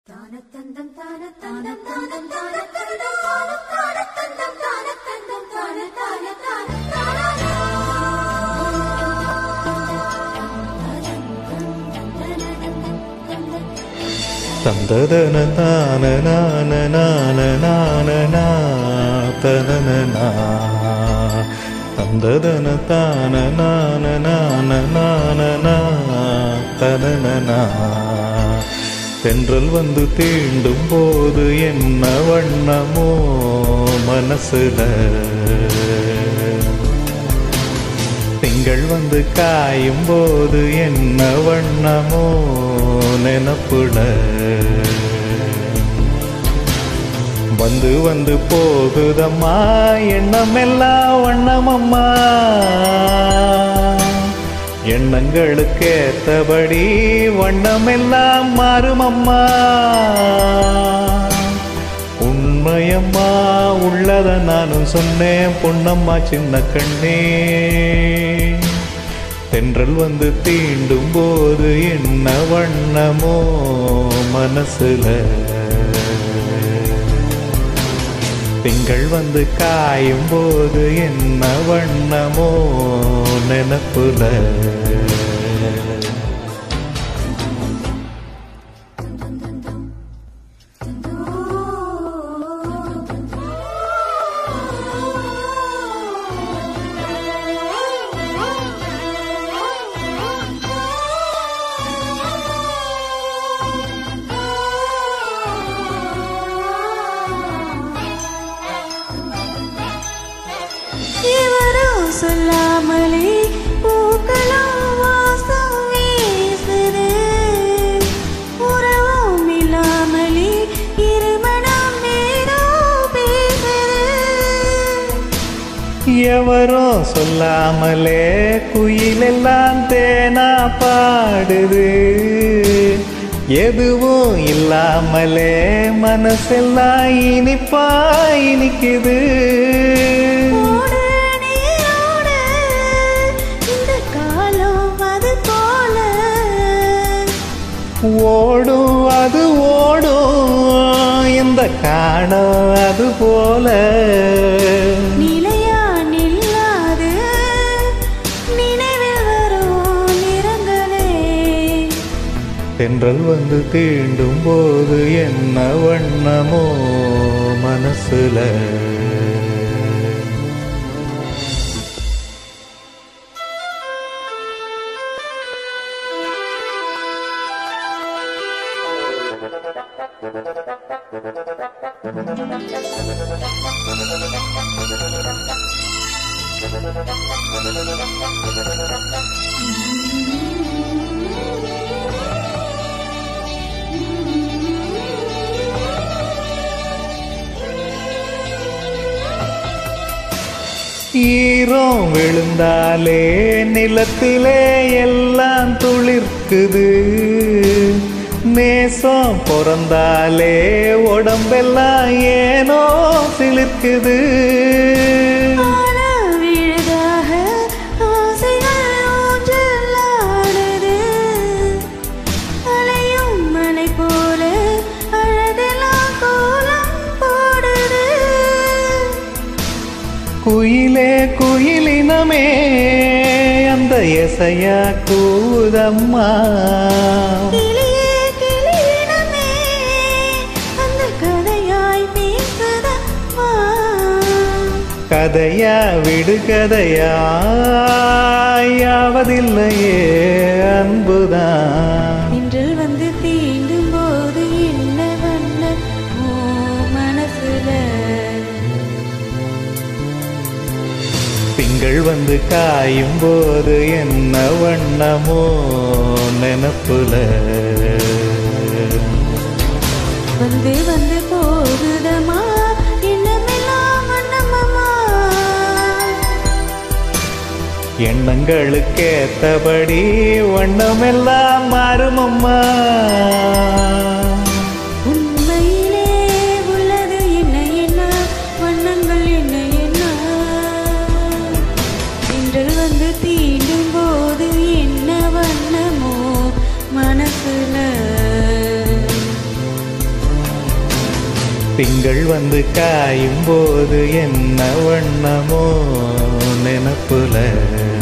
தானத்தந்தம் தானத்தந்தம் தானம் தானத்தந்தம் தானம் தானத்தந்தம் தானத்தந்தம் தான தான தான தானா தந்ததன தான நான நான நான நா தனன நா தந்ததன தான நான நான நான நா தனன நா தென்றல் வந்து தீண்டும் போது என்ன வண்ணமோ மனசுல திங்கள் வந்து காயும் போது என்ன வண்ணமோ நினப்புல வந்து வந்து போகுதம்மா எண்ணமெல்லாம் வண்ணமம்மா எண்ணங்களுக்கு ஏத்தபடி வண்ணமெல்லாம் மாறுமம்மா உண்மையம்மா உள்ளத நானும் சொன்னேன் பொன்னம்மா சின்ன கண்ணே தென்றல் வந்து தீண்டும் போது என்ன வண்ணமோ மனசுல திங்கள் வந்து காயும் போது என்ன வண்ணமோ நினப்புல இவரும் சொல்லாமலே பூக்களும் வாசம் வீசுது உறவும் இல்லாமலே இருமணம் நேரோ பேசுது எவரோ சொல்லாமலே குயிலெல்லாம் தேனா பாடுது எதுவும் இல்லாமலே மனசெல்லாம் இனிப்பா இனிக்குது ஓடு நீரோடு இந்த காலம் அது போல ஓடும் அது ஓடும் இந்த காணம் அது போல நிலையா நில்லாது நினைவில் வரும் நிறங்களே தென்றல் வந்து தீண்டும் போது என்ன வண்ணமோ மனசுல ஈரம் விழுந்தாலே நிலத்திலே எல்லாம் துளிர்க்குது நேசம் பிறந்தாலே உடம்பெல்லாம் ஏனோ சிலிர்க்குது ஆன விழுதாக ஆசைகள் ஊஞ்சலாடுது. அலையும் மலை போல அழகெல்லாம் கோலம் போடுது. குயிலே குயிலினமே அந்த எசையா கூதம்மா கிளியே கிளியினமே அந்த கதையாய் பேசுதம்மா. கதையா விடுகதையாவதில்லையே அன்புதான் இன்றில் வந்து தீண்டும் போது என்ன வண்ண ஓ மனசுல திங்கள் வந்து காயும் போது என்ன வண்ணமோ நினப்புல வந்து வந்து போகுதமா எண்ணமெல்லாம் வண்ணமம்மா எண்ணங்களுக்கேத்தபடி வண்ணமெல்லாம் மாறுமம்மா உண்மையிலே உள்ளது என்ன என்ன வண்ணங்கள் என்ன என்ன இன்றல் வந்து தீண்டும் போது என்ன வண்ணமோ மனசுல திங்கள் வந்து காயும் போது என்ன வண்ணமோ நினப்புல